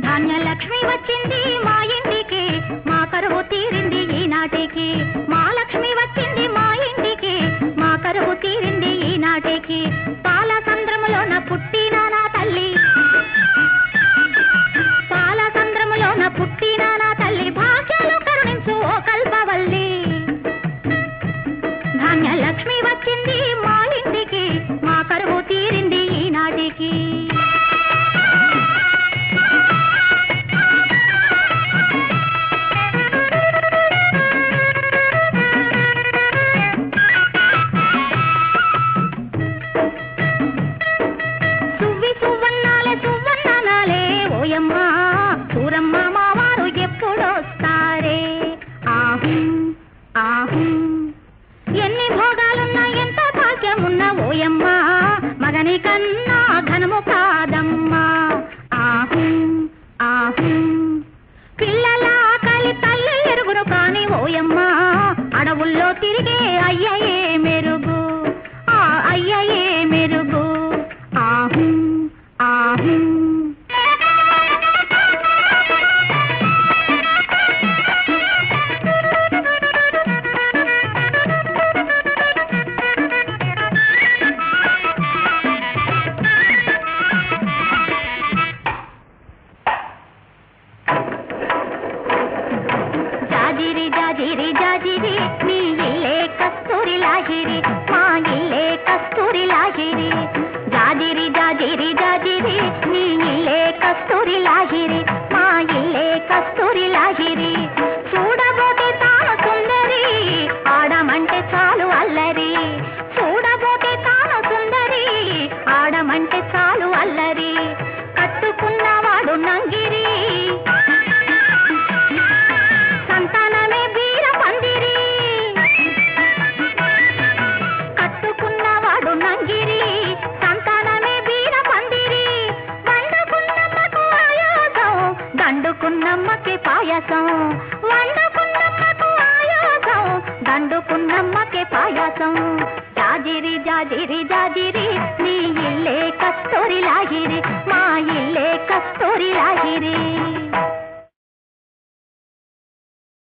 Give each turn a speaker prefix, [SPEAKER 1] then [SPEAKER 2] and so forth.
[SPEAKER 1] ధాన్యలక్ష్మి వచ్చింది మా ఇంటికి మా కరువు తీరింది ఈనాటికి మా లక్ష్మి వచ్చింది మా ఇంటికి మా కరువు తీరింది ఈనాటికి పాల సంద్రములోన పుట్టిన నా తల్లి పాల సంద్రములోన పుట్టిన నా తల్లి భాగ్యాలు కరుణించు ఓ కల్పవల్లి ధాన్యలక్ష్మి వచ్చింది మా ఇంటికి మా కరువు తీరింది ఈనాటికి సువ్వి సువ్వన్నాలే సువ్వన్నాలే ఓయమ్మ సూరమ్మ మావారు ఎప్పుడొస్తారే ఆహు ఆహు ఎన్ని భోగాలున్నా ఎంత భాగ్యమున్నా ఓయమ్మ మగని కన్నా ఘనము కాదమ్మా ఆహు ఆహు పిల్లల ఆకలి తల్లి ఎరుగును కాని ఓయమ్మ అడవుల్లో తిరిగే అయ్యయే మెరుగు ఆ అయ్యయే మెరుగు ఆహు ఆహు జాజిరి జాజిరి జాజిరి నీ ఇల్లే కస్తూరి లాహిరి మా ఇల్లే కస్తూరి లాహిరి జాజిరి జాజిరి జాజిరి నీ ఇల్లే కస్తూరి లాహిరి మా ఇల్లే కస్తూరి లాహిరి చూడబోతే తాను సుందరి ఆడమంటే చాలు అల్లరి చూడబోతే తాను సుందరి ఆడమంటే చాలు అల్లరి కట్టుకున్నవాడు నంగిరి సంతానమే వీర పందిరి కట్టుకున్నవాడు నంగిరి సంతానమే వీర పందిరి వండుకున్నమ్మకు ఆయాసం దండుకున్నమ్మకి పాయసం వండుకున్నమ్మకు ఆయాసం దండుకున్నమ్మకి పాయసం జాజిరి జాజిరి జాజిరి నీ ఇల్లే కస్తూరి లాగిరి మా ఇల్లే కస్తూరి లాగిరి